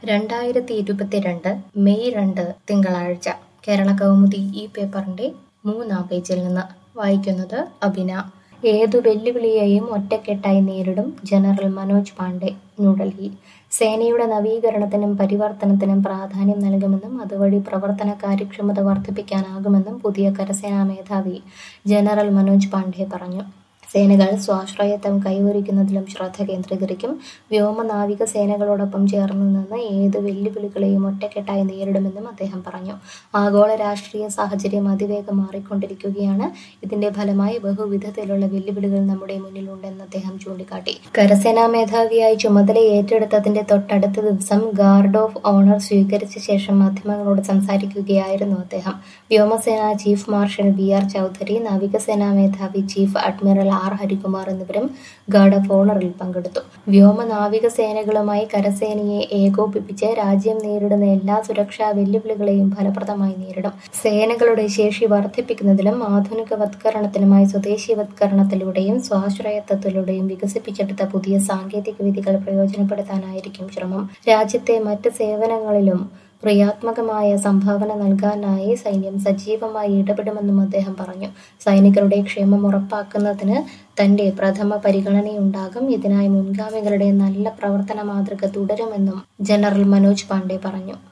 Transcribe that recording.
രണ്ടായിരത്തി ഇരുപത്തിരണ്ട് മെയ് രണ്ട് തിങ്കളാഴ്ച കേരള കൗമുദി ഈ പേപ്പറിന്റെ മൂന്നാം പേജിൽ നിന്ന് വായിക്കുന്നത് അഭിന ഏതു വെല്ലുവിളിയെയും ഒറ്റക്കെട്ടായി നേരിടും ജനറൽ മനോജ് പാണ്ഡെ ന്യൂഡൽഹി സേനയുടെ നവീകരണത്തിനും പരിവർത്തനത്തിനും പ്രാധാന്യം നൽകുമെന്നും അതുവഴി പ്രവർത്തന കാര്യക്ഷമത വർദ്ധിപ്പിക്കാനാകുമെന്നും പുതിയ കരസേനാ മേധാവി ജനറൽ മനോജ് പാണ്ഡെ പറഞ്ഞു സേനകൾ സ്വാശ്രയത്വം കൈവരിക്കുന്നതിലും ശ്രദ്ധ കേന്ദ്രീകരിക്കും വ്യോമ നാവിക സേനകളോടൊപ്പം ചേർന്ന് നിന്ന് ഏത് വെല്ലുവിളികളെയും ഒറ്റക്കെട്ടായി നേരിടുമെന്നും അദ്ദേഹം പറഞ്ഞു ആഗോള രാഷ്ട്രീയ സാഹചര്യം അതിവേഗം മാറിക്കൊണ്ടിരിക്കുകയാണ് ഇതിന്റെ ഫലമായി ബഹുവിധത്തിലുള്ള വെല്ലുവിളികൾ നമ്മുടെ മുന്നിലുണ്ടെന്ന് അദ്ദേഹം ചൂണ്ടിക്കാട്ടി കരസേനാ മേധാവിയായി ചുമതല ഏറ്റെടുത്തതിന്റെ തൊട്ടടുത്ത ദിവസം ഗാർഡ് ഓഫ് ഓണർ സ്വീകരിച്ച ശേഷം മാധ്യമങ്ങളോട് സംസാരിക്കുകയായിരുന്നു അദ്ദേഹം വ്യോമസേന chief marshal B R Chaudhari നാവികസേനാ മേധാവി ചീഫ് അഡ്മിറൽ ആർ ഹരികുമാർ എന്നിവരും ഗാർഡ് ഓഫ് ഓണറിൽ പങ്കെടുത്തു വ്യോമ നാവിക സേനകളുമായി കരസേനയെ ഏകോപിപ്പിച്ച് രാജ്യം നേരിടുന്ന എല്ലാ സുരക്ഷാ വെല്ലുവിളികളെയും ഫലപ്രദമായി നേരിടും സേനകളുടെ ശേഷി വർദ്ധിപ്പിക്കുന്നതിലും ആധുനികവത്കരണത്തിനുമായി സ്വദേശീയവത്കരണത്തിലൂടെയും സ്വാശ്രയത്വത്തിലൂടെയും വികസിപ്പിച്ചെടുത്ത പുതിയ സാങ്കേതിക വിദ്യകൾ പ്രയോജനപ്പെടുത്താനായിരിക്കും ശ്രമം രാജ്യത്തെ മറ്റ് സേവനങ്ങളിലും ക്രിയാത്മകമായ സംഭാവന നൽകാനായി സൈന്യം സജീവമായി ഇടപെടുമെന്നും അദ്ദേഹം പറഞ്ഞു സൈനികരുടെ ക്ഷേമം ഉറപ്പാക്കുന്നതിന് തന്റെ പ്രഥമ പരിഗണനയുണ്ടാകും ഇതിനായി മുൻഗാമികളുടെ നല്ല പ്രവർത്തന മാതൃക തുടരുമെന്നും ജനറൽ മനോജ് പാണ്ഡെ പറഞ്ഞു